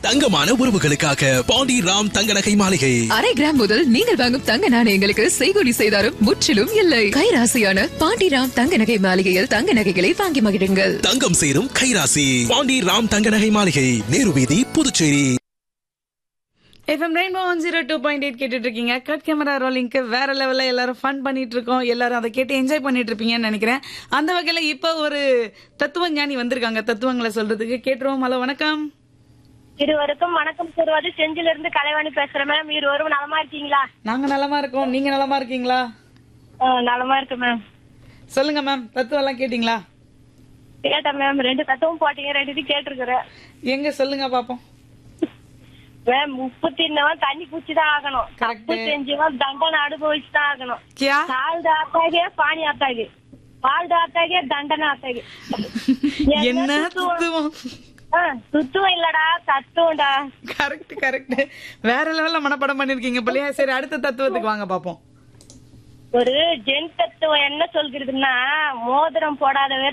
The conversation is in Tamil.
தங்கமான உறவுகளுக்காக பாண்டி ராம் தங்க நகை மாளிகை அரை கிராம் முதல் நீங்கள் வாங்கும் தங்க நாணயங்களுக்கு செய்கூலி செய்தாரும் முற்றிலும் இல்லை கைராசியான பாண்டிராம் தங்க நகை மாளிகையில் தங்க நகைகளை வாங்கி மகிழுங்கள் தங்கம் சேரும் கைராசி பாண்டி ராம் தங்க நகை மாளிகை நேரு வீதி Puducherry FM rainbow one zero two point eight கேட்டுட்டு இருக்கீங்க கட் கேமரா ரோலிங்க்கு வேற லெவல்ல எல்லாரும் ஃபன் பண்ணிட்டு இருக்கோம் எல்லாரும் அதை கேட்டு என்ஜாய் பண்ணிட்டு இருப்பீங்கன்னு நினைக்கிறேன் அந்த வகையில இப்போ ஒரு தத்துவ ஞானி வந்திருக்காங்க தத்துவங்களை சொல்றதுக்கு கேட்டுருவோம் ஹலோ வணக்கம் இருவருக்கும் வணக்கம் சொல்வது செஞ்சில இருந்து கலைவாணி பேசுறேன் மேம் இருவரும் நலமா இருக்கீங்களா நாங்க நலமா இருக்கோம் நீங்க நலமா இருக்கீங்களா ஆ, நலமா இருக்கு மேம் சொல்லுங்க மேம் தத்துவம் எல்லாம் கேட்டீங்களா கேட்டேன் மேம் ரெண்டு தத்துவம் போட்டீங்க ரெண்டு இது கேட்டிருக்கிறேன் எங்க சொல்லுங்க பாப்போம் மேம் உப்பு தின்னவன் தண்ணி குச்சிதான் ஆகணும் Correct. தப்பு செஞ்சவன் தண்டனை அனுபவிச்சுதான் ஆகணும் கியா சால் ஆத்தாகே பானி ஆத்தாகு பால் ஆத்தாகே தண்டனை ஆத்தாகு என்ன சுத்துவம்? தத்துவம் ஆ, சுத்துவம் இல்லடா தத்துவம்டா கரெக்ட் கரெக்ட் வேற லெவல்ல மனப்படம் பண்ணிருக்கீங்க பிள்ளையா சரி அடுத்த தத்துவத்துக்கு வாங்க பாப்போம் ஒரு ஜென் தத்துவம் என்ன சொல்கிறதுன்னா மோதிரம் போடாதவர்